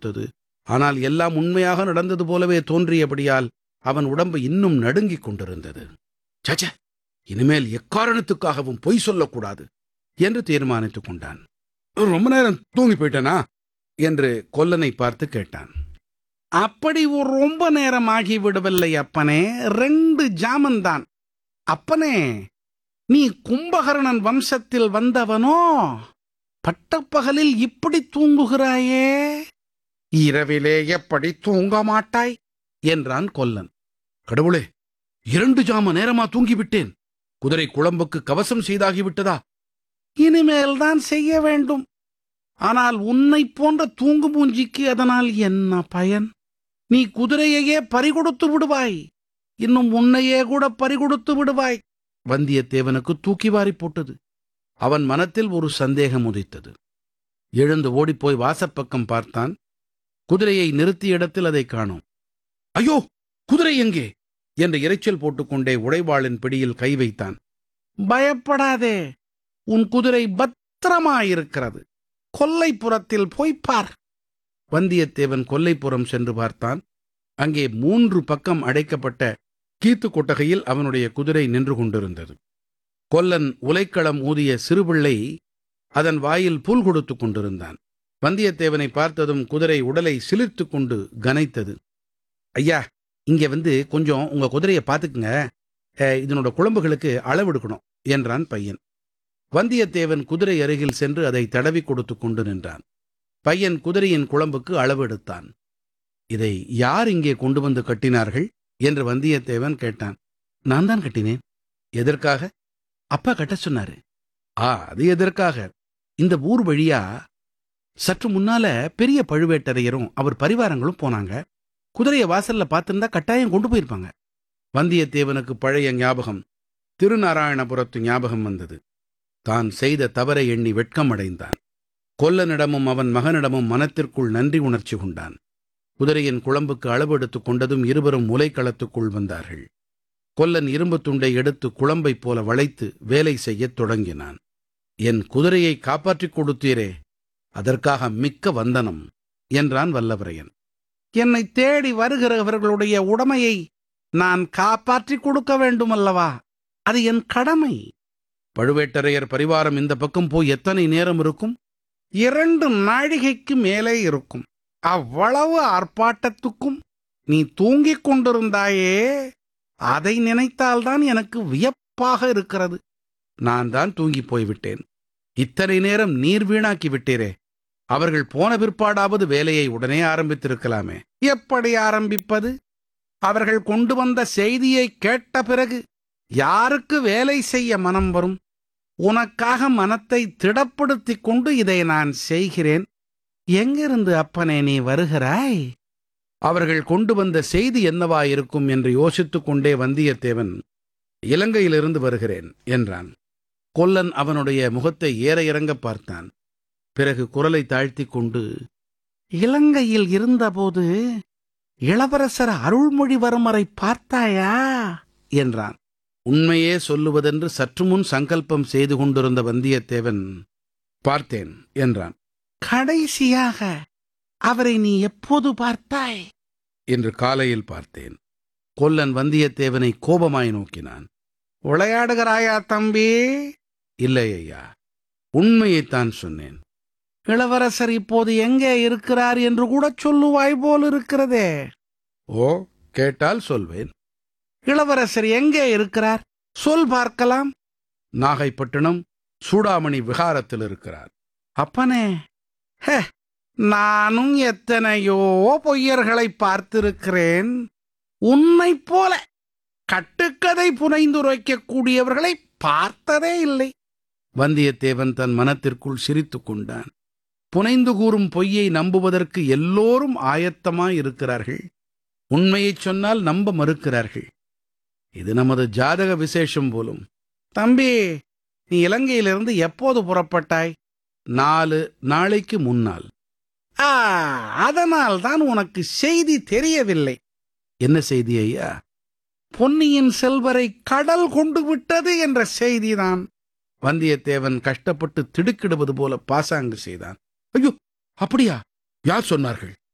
கொடுத்தது ஆனால் எல்லாம் உண்மையாக நடந்தது போலவே தோன்றியபடியால் அவன் உடம்பு இன்னும் நடுங்கிக் கொண்டிருந்தது சச்ச இனிமேல் எக்காரணத்துக்காகவும் பொய் சொல்லக்கூடாது என்று தீர்மானித்துக் கொண்டான் ரொம்ப நேரம் தூங்கி போயிட்டனா என்று கொல்லனை பார்த்து கேட்டான் அப்படி ஒரு ரொம்ப நேரம் ஆகிவிடவில்லை அப்பனே ரெண்டு ஜாமந்தான் அப்பனே நீ கும்பகர்ணன் வம்சத்தில் வந்தவனோ பட்டப்பகலில் இப்படி தூங்குகிறாயே இரவிலே எப்படி தூங்க மாட்டாய் என்றான் கொல்லன் கடவுளே இரண்டு ஜாம நேரமா தூங்கிவிட்டேன் குதிரை குழம்புக்கு கவசம் செய்தாகிவிட்டதா இனிமேல்தான் செய்ய வேண்டும் ஆனால் உன்னை போன்ற தூங்கு மூஞ்சிக்கு அதனால் என்ன பயன் நீ குதிரையையே பறிகொடுத்து விடுவாய் இன்னும் உன்னையே கூட பறிகொடுத்து விடுவாய் வந்தியத்தேவனுக்கு தூக்கி வாரி போட்டது அவன் மனத்தில் ஒரு சந்தேகம் உதித்தது எழுந்து ஓடிப்போய் வாசப்பக்கம் பார்த்தான் குதிரையை நிறுத்திய இடத்தில் அதை காணோம் ஐயோ குதிரை எங்கே என்று இரைச்சல் போட்டுக்கொண்டே உடைவாளின் பிடியில் கை வைத்தான் பயப்படாதே உன் குதிரை பத்திரமாயிருக்கிறது கொல்லைப்புறத்தில் போய் பார் வந்தியத்தேவன் கொல்லைப்புறம் சென்று பார்த்தான் அங்கே மூன்று பக்கம் அடைக்கப்பட்ட கீத்து கொட்டகையில் அவனுடைய குதிரை நின்று கொண்டிருந்தது கொல்லன் உலைக்களம் ஊதிய சிறுபிள்ளை அதன் வாயில் புல் கொடுத்துக் கொண்டிருந்தான் வந்தியத்தேவனை பார்த்ததும் குதிரை உடலை சிலிர்த்துக் கொண்டு கனைத்தது ஐயா இங்க வந்து கொஞ்சம் உங்க குதிரையை பார்த்துக்குங்க அஹ், இதனோட குழம்புகளுக்கு அளவெடுக்கணும் என்றான் பையன் வந்தியத்தேவன் குதிரை அருகில் சென்று அதை தடவி கொடுத்துக் கொண்டு நின்றான் பையன் குதிரையின் குழம்புக்கு அளவெடுத்தான் இதை யார் இங்கே கொண்டு வந்து கட்டினார்கள் என்று வந்தியத்தேவன் கேட்டான் நான் தான் கட்டினேன் எதற்காக அப்பா கட்ட சொன்னாரு ஆ அது எதற்காக இந்த ஊர் வழியா சற்று முன்னால பெரிய பழுவேட்டரையரும் அவர் பரிவாரங்களும் போனாங்க குதிரைய வாசல்ல பார்த்திருந்தா கட்டாயம் கொண்டு போயிருப்பாங்க வந்தியத்தேவனுக்கு பழைய ஞாபகம் திருநாராயணபுரத்து ஞாபகம் வந்தது தான் செய்த தவறை எண்ணி வெட்கம் அடைந்தான் கொல்லனிடமும் அவன் மகனிடமும் மனத்திற்குள் நன்றி உணர்ச்சி கொண்டான் குதிரையின் குழம்புக்கு அளவெடுத்துக் கொண்டதும் இருவரும் முலைக்களத்துக்குள் வந்தார்கள் கொல்லன் இரும்புத் துண்டை எடுத்து குழம்பைப் போல வளைத்து வேலை செய்யத் தொடங்கினான் என் குதிரையை காப்பாற்றிக் கொடுத்தீரே அதற்காக மிக்க வந்தனம் என்றான் வல்லவரையன் என்னை தேடி வருகிறவர்களுடைய உடமையை நான் காப்பாற்றிக் கொடுக்க வேண்டுமல்லவா அது என் கடமை பழுவேட்டரையர் பரிவாரம் இந்த பக்கம் போய் எத்தனை நேரம் இருக்கும் இரண்டு நாழிகைக்கு மேலே இருக்கும் அவ்வளவு ஆர்ப்பாட்டத்துக்கும் நீ தூங்கிக் கொண்டிருந்தாயே அதை நினைத்தால்தான் எனக்கு வியப்பாக இருக்கிறது நான் தான் தூங்கிப் போய்விட்டேன் இத்தனை நேரம் நீர் வீணாக்கி விட்டீரே அவர்கள் போன பிற்பாடாவது வேலையை உடனே ஆரம்பித்திருக்கலாமே எப்படி ஆரம்பிப்பது அவர்கள் கொண்டு வந்த செய்தியை கேட்ட பிறகு யாருக்கு வேலை செய்ய மனம் வரும் உனக்காக மனத்தை திடப்படுத்திக் கொண்டு இதை நான் செய்கிறேன் எங்கிருந்து அப்பனே நீ வருகிறாய் அவர்கள் கொண்டு வந்த செய்தி என்னவாயிருக்கும் என்று யோசித்துக் கொண்டே வந்தியத்தேவன் இலங்கையிலிருந்து வருகிறேன் என்றான் கொல்லன் அவனுடைய முகத்தை ஏற இறங்க பார்த்தான் பிறகு குரலை தாழ்த்திக் கொண்டு இலங்கையில் இருந்தபோது இளவரசர் அருள்மொழிவர்மரை பார்த்தாயா என்றான் உண்மையே சொல்லுவதென்று சற்று முன் சங்கல்பம் செய்து கொண்டிருந்த வந்தியத்தேவன் பார்த்தேன் என்றான் கடைசியாக அவரை நீ எப்போது பார்த்தாய் என்று காலையில் பார்த்தேன் கொல்லன் வந்தியத்தேவனை கோபமாய் நோக்கினான் விளையாடுகிறாயா தம்பி இல்லை ஐயா உண்மையைத்தான் சொன்னேன் இளவரசர் இப்போது எங்கே இருக்கிறார் என்று கூட சொல்லுவாய் போல் இருக்கிறதே ஓ கேட்டால் சொல்வேன் இளவரசர் எங்கே இருக்கிறார் சொல் பார்க்கலாம் நாகைப்பட்டினம் சூடாமணி விகாரத்தில் இருக்கிறார் அப்பனே ஹே நானும் எத்தனையோ பொய்யர்களை பார்த்திருக்கிறேன் உன்னைப் போல கட்டுக்கதை புனைந்துரைக்கக்கூடியவர்களை பார்த்ததே இல்லை வந்தியத்தேவன் தன் மனத்திற்குள் சிரித்துக் கொண்டான் புனைந்து கூறும் பொய்யை நம்புவதற்கு எல்லோரும் ஆயத்தமாயிருக்கிறார்கள் உண்மையைச் சொன்னால் நம்ப மறுக்கிறார்கள் இது நமது ஜாதக விசேஷம் போலும் தம்பி நீ இலங்கையிலிருந்து எப்போது புறப்பட்டாய் நாலு நாளைக்கு முன்னால் ஆ அதனால் தான் உனக்கு செய்தி தெரியவில்லை என்ன செய்தி ஐயா பொன்னியின் செல்வரை கடல் கொண்டு விட்டது என்ற செய்திதான் வந்தியத்தேவன் கஷ்டப்பட்டு திடுக்கிடுவது போல பாசாங்கு செய்தான் ஐயோ அப்படியா யார் சொன்னார்கள்